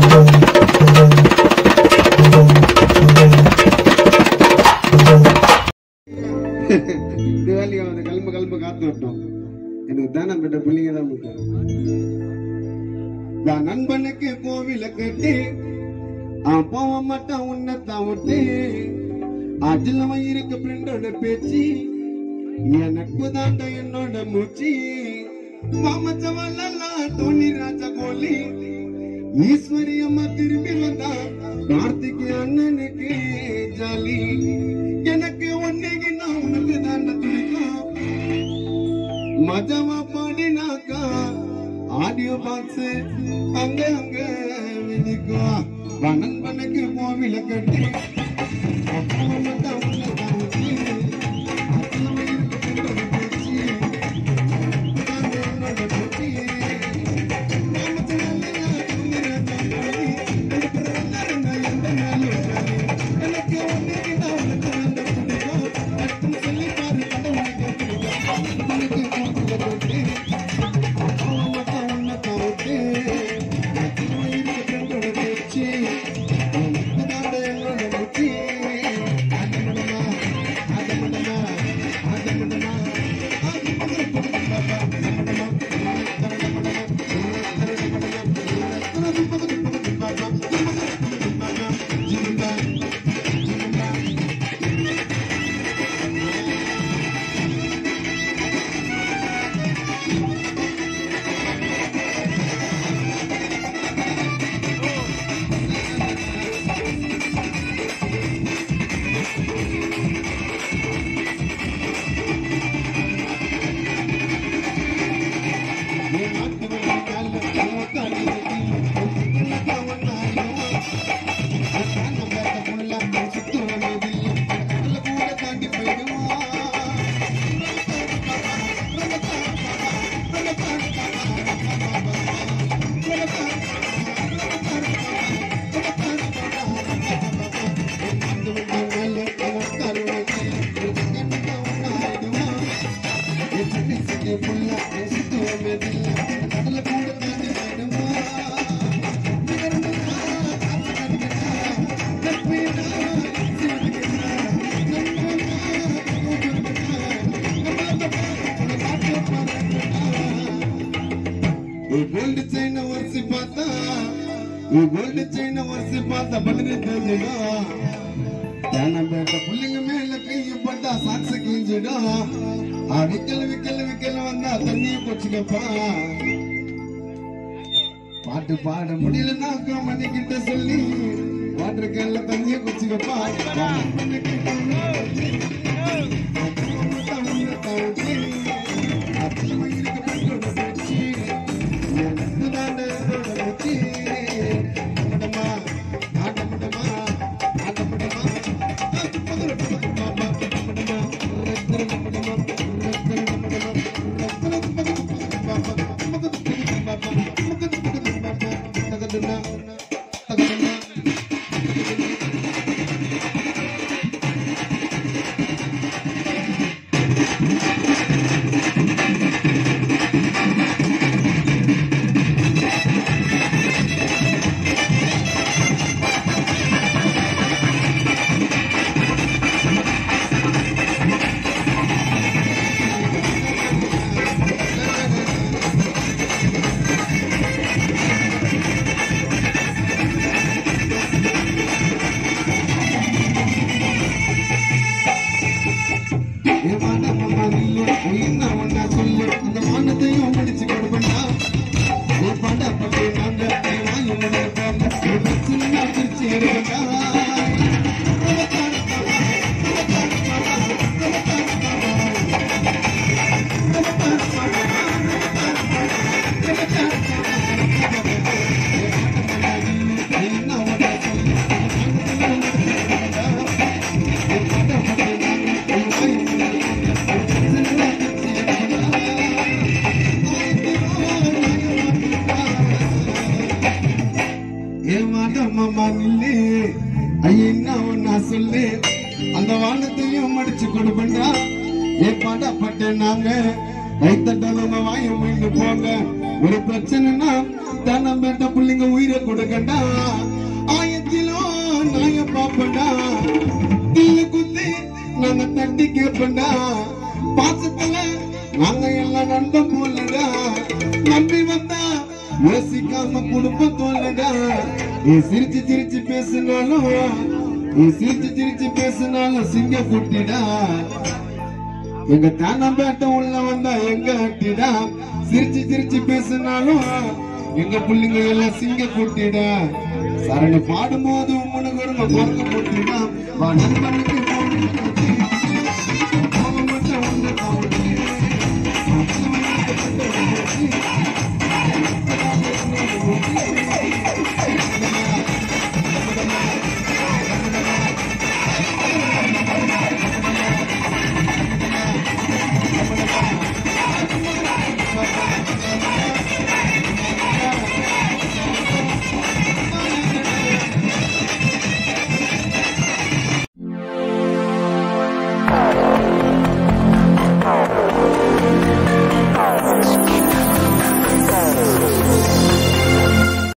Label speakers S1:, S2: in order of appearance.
S1: தீபாவளிக்கு அவனை கிளம்பு கிளம்பு காத்து விட்டோம் எனக்கு தானம் பெற்ற பிள்ளைங்க தான் முக்கியம் நான் நண்பனுக்கு கோவில கட்டி அவன் போக மாட்டான் உன்னைத்தான் விட்டு அஜிலமா இருக்க ஃப்ரெண்டோட பேச்சு என் நட்பு தாண்ட என்னோட மூச்சு மாமச்சவல்லாம் டோனி ராஜா கோலி ஈஸ்வரி அம்மா திரும்பி வந்தா கார்த்திக் அண்ணனுக்கு ஜாலி எனக்கு ஒன்னைக்கு நான் உனக்கு தாண்ட துடிக்கும் மஜமா பாடினாக்கா ஆடியோ பாக்ஸ் அங்க அங்க விதிக்கும் வனன் பண்ணக்கு கோவில கட்டி அப்புறம் மட்டும் உள்ள காமிச்சு, அப்புறம் இருக்கிற பேச்சு, நான் என்னோட பேச்சு. கோல்டு செயின ஒரிசி பார்த்தா கோல்டு செயின ஒரிசி பார்த்தா பதினு தெரிஞ்சிடும் ஏன்னா பேட்ட புள்ளைங்க மேல கைய போட்டா சாக்ஸ் கிஞ்சிடும் ஆ விக்கல் விக்கல் விக்கல் வந்தா தண்ணி போச்சுக்கப்பா பாட்டு பாட முடியலன்னா மணி கிட்ட சொல்லி வாட்டர் கேன்ல தண்ணிய குச்சிக்கப்பா ஏமாட்டம்மா நில்லு ஐயா ஒன்னா சொல்லு அந்த வானத்தையும் மடிச்சு கொடுப்பா ஏ பாடப்பட்ட நாங்க கைத்தட்டவங்க வாய மீண்டு போங்க ஒரு பிரச்சனைனா தானம் பேட்ட பிள்ளைங்க உயிரை கொடுக்கண்டா தட்டி கேப்பண்டா பாசத்துல நாங்க எல்லாம் நண்பன் போலடா நம்பி வந்தா யோசிக்காம குடும்பம் தோலடா நீ சிரிச்சு சிரிச்சு பேசினாலும் நீ சிரிச்சு சிரிச்சு பேசினாலும் சிங்க குட்டிடா எங்க தானம்பேட்டை உள்ள வந்தா எங்க அட்டிடா சிரிச்சு சிரிச்சு பேசினாலும் எங்க புள்ளிங்க எல்லாம் சிங்க குட்டிடா சரணு பாடும்போது உம்மனுக்கு ஒரு குரங்கு குட்டிடா வா நண்பனுக்கு